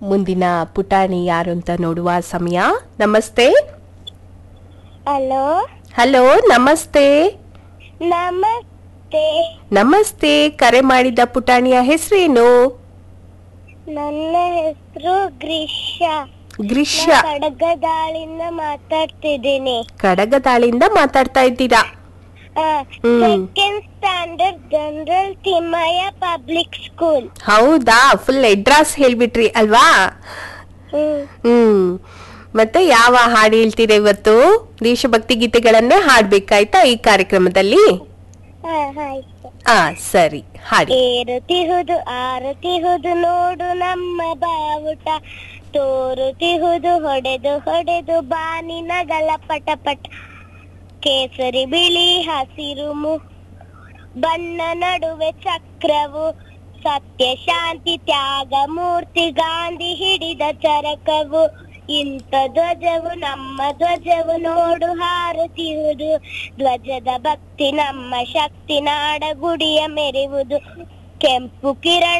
ಮುಂದಿನ ಪುಟಾಣಿ ಯಾರು ಅಂತ ನೋಡುವ ಸಮಯ ನಮಸ್ತೆ ಹಲೋ ಹಲೋ ನಮಸ್ತೆ ನಮಸ್ತೆ ನಮಸ್ತೆ ಕರೆ ಮಾಡಿದ ಪುಟಾಣಿಯ ಹೆಸರೇನು ನನ್ನ ಹೆಸರು ಗ್ರೀಷ ಗ್ರೀಷ್ಯ ಕಡಗದಾಳಿಂದ ಮಾತಾಡ್ತಿದ್ದೀನಿ ಕಡಗದಾಳಿಂದ ಮಾತಾಡ್ತಾ ಇದ್ದೀರಾ hmm. Second standard general Thimmaiah public school ಹೌದಾ ಫುಲ್ ಅಡ್ರೆಸ್ ಹೇಳ್ಬಿಟ್ರಿ ಅಲ್ವಾ ಹ್ಮ್ ಹ್ಮ್ ಮತ್ತೆ ಯಾವ ಹಾಡು ಹೇಳ್ತೀರಾ ಇವತ್ತು ದೇಶಭಕ್ತಿ ಗೀತೆಗಳನ್ನೇ ಹಾಡ್ಬೇಕಾಯ್ತಾ ಈ ಕಾರ್ಯಕ್ರಮದಲ್ಲಿ ಹಾ ಆಯ್ತು ಆ ಸರಿ ಹಾಡಿ ಏರುತಿಹುದು ಆರುತಿಹುದು ನೋಡು ನಮ್ಮ ಬಾವುಟ ತೋರುತಿಹುದು ಹೊಡೆದು ಹೊಡೆದು ಬಾನಿನ ಗಲ ಪಟ ಪಟ ಕೇಸರಿ ಬಿಳಿ ಹಸಿರು ಮು ಬಣ್ಣ ನಡುವೆ ಚಕ್ರವು ಸತ್ಯ ಶಾಂತಿ ತ್ಯಾಗ ಮೂರ್ತಿ ಗಾಂಧಿ ಹಿಡಿದ ಚರಕವು ಇಂಥ ಧ್ವಜವು ನಮ್ಮ ಧ್ವಜವು ನೋಡು ಹಾರುತ್ತಿರುವುದು ಧ್ವಜದ ಭಕ್ತಿ ನಮ್ಮ ಶಕ್ತಿ ನಾಡ ಗುಡಿಯ ಮೆರೆಯುವುದು ಕೆಂಪು ಕಿರಣ